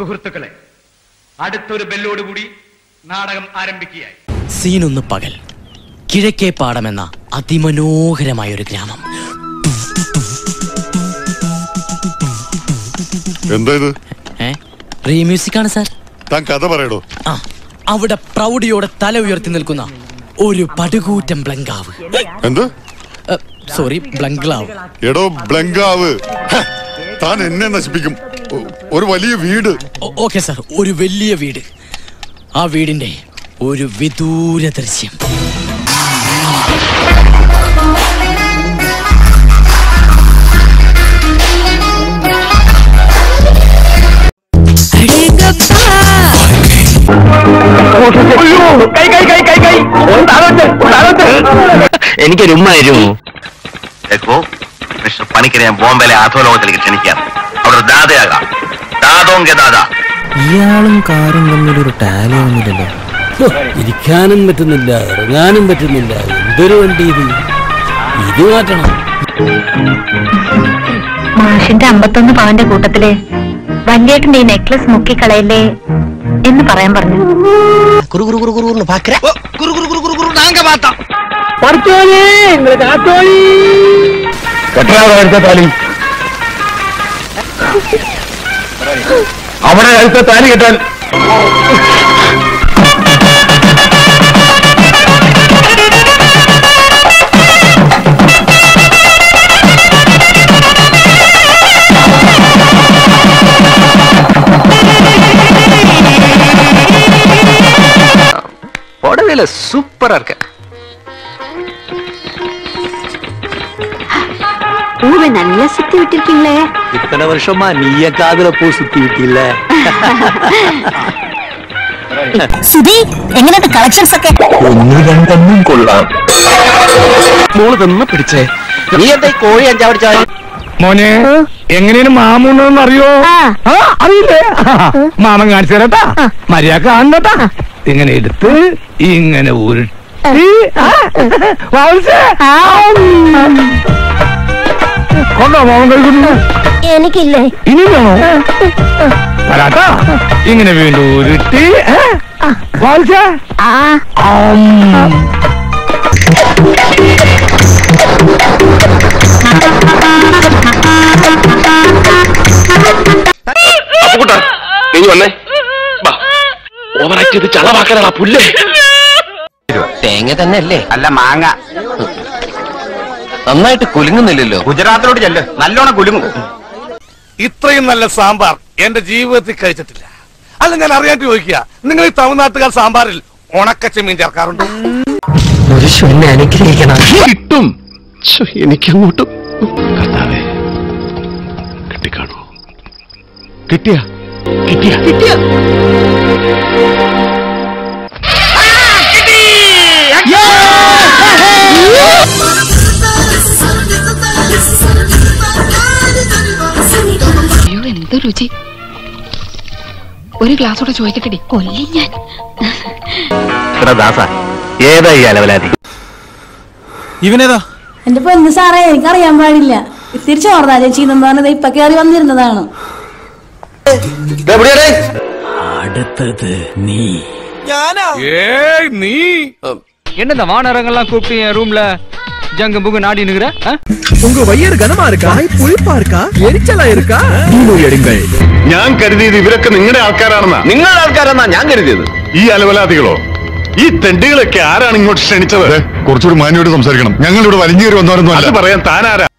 സുഹൃത്തുക്കളെ അടുത്തൊരു ബെല്ലോടുകൂടി നാടകം ആരംഭിക്കുകയായി സീനൊന്ന് പകൽ കിഴക്കേ പാടമെന്ന അതിമനോഹരമായ ഒരു ഗ്രാമം എന്താ ഇത് ഏ റീമ്യൂസിക് ആണ് സാർ താൻ കഥ പറയടോ ആ അവിടെ പ്രൗഢിയോടെ തല ഉയർത്തി നിൽക്കുന്ന ഒരു പടുകൂറ്റൻ ബ്ലങ്കാവ് എന്ത് സോറി ബ്ലങ്ക്ലാവ് എടോ ബ്ലങ്കാവ് ഹ, താൻ എന്നെ നശിപ്പിക്കും ഒ- ഒരു വലിയ വീട് ഓക്കെ സാർ ഒരു വലിയ വീട് ആ വീടിന്റെ ഒരു വിദൂര ദൃശ്യം എനിക്കൊരു ഉമ്മ തരുമോ देखो മിസ്റ്റർ പണിക്കരെ ഞാൻ ബോംബെയിലെ അധോലോകത്തിലേക്ക് ക്ഷണിക്കാം അവിടെ ഒരു ദാതയാകാം ദാതോങ്കെ ദാദ ഇയാളും കാറും തമ്മിലൊരു ടാലി ഒന്നുമില്ലല്ലോ ഹോ, ഇരിക്കാനും പറ്റുന്നില്ല ഇറങ്ങാനും പറ്റുന്നില്ല എന്തൊരു വണ്ടി ഇത് ഇത് മാറ്റണം മാഷിന്റെ അമ്പത്തൊന്ന് പവന്റെ കൂട്ടത്തില് വല്യേട്ടന്റെ ഈ നെക്ലസ് മുക്കിക്കളയല്ലേ എന്ന് പറയാൻ പറഞ്ഞു താലി അവിടെ അടുത്ത താലി കെട്ടാൻ புடவையில சூப்பரா இருக்க பூவை நல்லா சுத்தி விட்டிருக்கீங்களே ഇത്ര വർഷമാ നീയ കാതില പോ സുത്തി വിട്ടില്ല സുധി എങ്ങനെയുണ്ട് കളക്ഷൻസ് ഒക്കെ ഒന്ന് രണ്ടെണ്ണം കൊള്ളാം മോള് തന്നെ പിടിച്ചേ നീ എന്താ ഈ കോഴി അഞ്ചാവടിച്ചാ മോനെ എങ്ങനെയാണ് മാമൂന്ന് അറിയോ ആ. അറിയില്ലേ മാമൻ കാണിച്ചു തരട്ടാ മര്യാദ കാണണട്ടാ ഇങ്ങനെ എടുത്ത് ഇങ്ങനെ ഉരുട്ടി ആ, വാവിച്ചേ. കൊണ്ടോ മാമൻ കഴിക്കുന്നു എനിക്കില്ലേ ഇനി വേണോ വരാട്ടാ ഇങ്ങനെ വീണ്ടും ഉരുട്ടി വാവിച്ചേ ആ അപ്പുകുട്ടാ നീ വന്നേ ഓവറാക്ട് ചെയ്ത് ചളവാക്കലടാ പുല്ലേ തേങ്ങ തന്നെ അല്ലേ അല്ല മാങ്ങ നന്നായിട്ട് കുലുങ്ങുന്നില്ലല്ലോ ഗുജറാത്തിലോട്ട് ചെല്ല് നല്ലോണം കുലുങ്ങും ഇത്രയും നല്ല സാമ്പാർ എന്റെ ജീവിതത്തിൽ കഴിച്ചിട്ടില്ല അല്ല ഞാൻ അറിയാണ്ട് ചോദിക്കുക നിങ്ങൾ ഈ തമിഴ്നാട്ടുകാർ സാമ്പാറിൽ ഉണക്കച്ചമീൻ ചേർക്കാറുണ്ടോ ഒരു ശുന്നെ അനുഗ്രഹിക്കണം കിട്ടും എനിക്കങ്ങോട്ടും കർത്താവേ കിട്ടിക്കാണോ കിട്ടിയ കിട്ടിയ കിട്ടിയ അയ്യോ എന്ത് രുചി ഒരു ഗ്ലാസ് കൂടെ ചോദിക്കട്ടെടി കൊല്ലി ഞാൻ എടാ ദാസ ഏതാ ഈ അലവലാതി ഇവനേതാ എന്റെ പൊന്ന് സാറേ എനിക്കറിയാൻ പാടില്ല ഇത്തിരി ചോർന്നാ ചേച്ചി എന്ന് പറഞ്ഞത് ഇപ്പൊ കയറി വന്നിരുന്നതാണ് അടുത്തത് നീ ഏയ് നീ என்ன வானரங்கள்லாம் கூப்பிட்டு என் ரூம்ல ஜங்கு புகு நாடி நிக்கிற ഉങ്ക വയ്യർ ഗനമാ இருக்கா പുളിപ്പാ இருக்கா എരിച്ചലാ இருக்கா എടുങ്ങൾ ഞാൻ കരുതിയത് ഇവരൊക്കെ നിങ്ങളുടെ ആൾക്കാരാണെന്നാ നിങ്ങളുടെ ആൾക്കാരെന്നാ ഞാൻ കരുതിയത് ഈ അലവലാദികളോ ഈ തെണ്ടികളൊക്കെ ആരാണ് ഇങ്ങോട്ട് ക്ഷണിച്ചത് കുറച്ചുകൂടി മാന്യോട് സംസാരിക്കണം ഞങ്ങൾ ഇവിടെ വലിഞ്ഞേറി വന്നവരൊന്നും അത് പറയാൻ താനാരാ